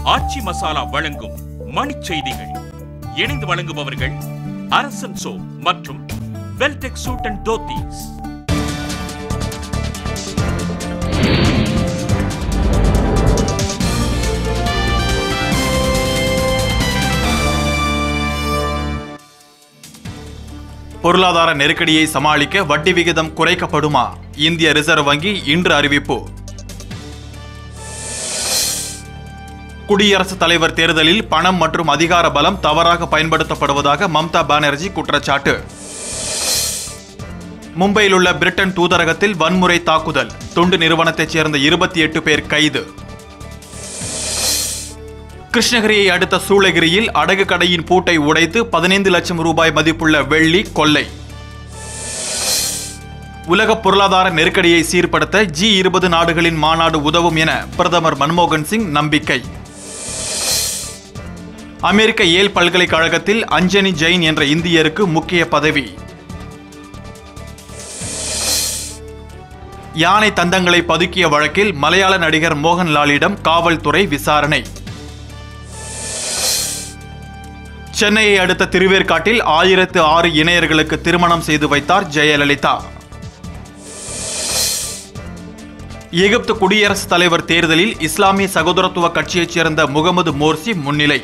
ஆச்சி மசாலா வழங்கும் மணிச் செய்திகள் இணைந்து வழங்குபவர்கள் அரசன் சோ மற்றும் வெல்டெக் சூட் அண்ட் தோத்தீஸ் பொருளாதார நெருக்கடியை சமாளிக்க வட்டி விகிதம் குறைக்கப்படுமா இந்திய ரிசர்வ் வங்கி இன்று அறிவிப்பு குடியரசுத் தலைவர் தேர்தலில் பணம் மற்றும் அதிகார பலம் தவறாக பயன்படுத்தப்படுவதாக மம்தா பானர்ஜி குற்றச்சாட்டு மும்பையில் உள்ள பிரிட்டன் தூதரகத்தில் வன்முறை தாக்குதல் தொண்டு நிறுவனத்தைச் சேர்ந்த இருபத்தி எட்டு பேர் கைது கிருஷ்ணகிரியை அடுத்த சூளகிரியில் அடகு கடையின் பூட்டை உடைத்து பதினைந்து லட்சம் ரூபாய் மதிப்புள்ள வெள்ளி கொள்ளை உலக பொருளாதார நெருக்கடியை சீர்படுத்த ஜி இருபது நாடுகளின் மாநாடு உதவும் என பிரதமர் மன்மோகன் சிங் நம்பிக்கை அமெரிக்க ஏல் பல்கலைக்கழகத்தில் அஞ்சனி ஜெயின் என்ற இந்தியருக்கு முக்கிய பதவி யானை தந்தங்களை பதுக்கிய வழக்கில் மலையாள நடிகர் மோகன்லாலிடம் காவல்துறை விசாரணை சென்னையை அடுத்த திருவேற்காட்டில் ஆயிரத்து ஆறு இணையர்களுக்கு திருமணம் செய்து வைத்தார் ஜெயலலிதா எகிப்து குடியரசுத் தலைவர் தேர்தலில் இஸ்லாமிய சகோதரத்துவ கட்சியைச் சேர்ந்த முகமது மோர்சி முன்னிலை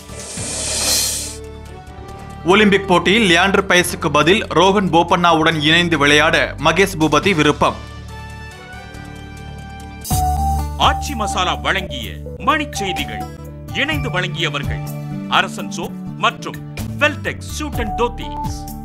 ஒலிம்பிக் போட்டியில் லியாண்டர் பயஸுக்கு பதில் ரோஹன் போபண்ணாவுடன் இணைந்து விளையாட மகேஷ் பூபதி விருப்பம் ஆச்சி மசாலா வழங்கிய மணிச் செய்திகள் இணைந்து வழங்கியவர்கள் அரசன் சோ மற்றும் வெல்டெக் சூட் அண்ட் தோத்தீஸ்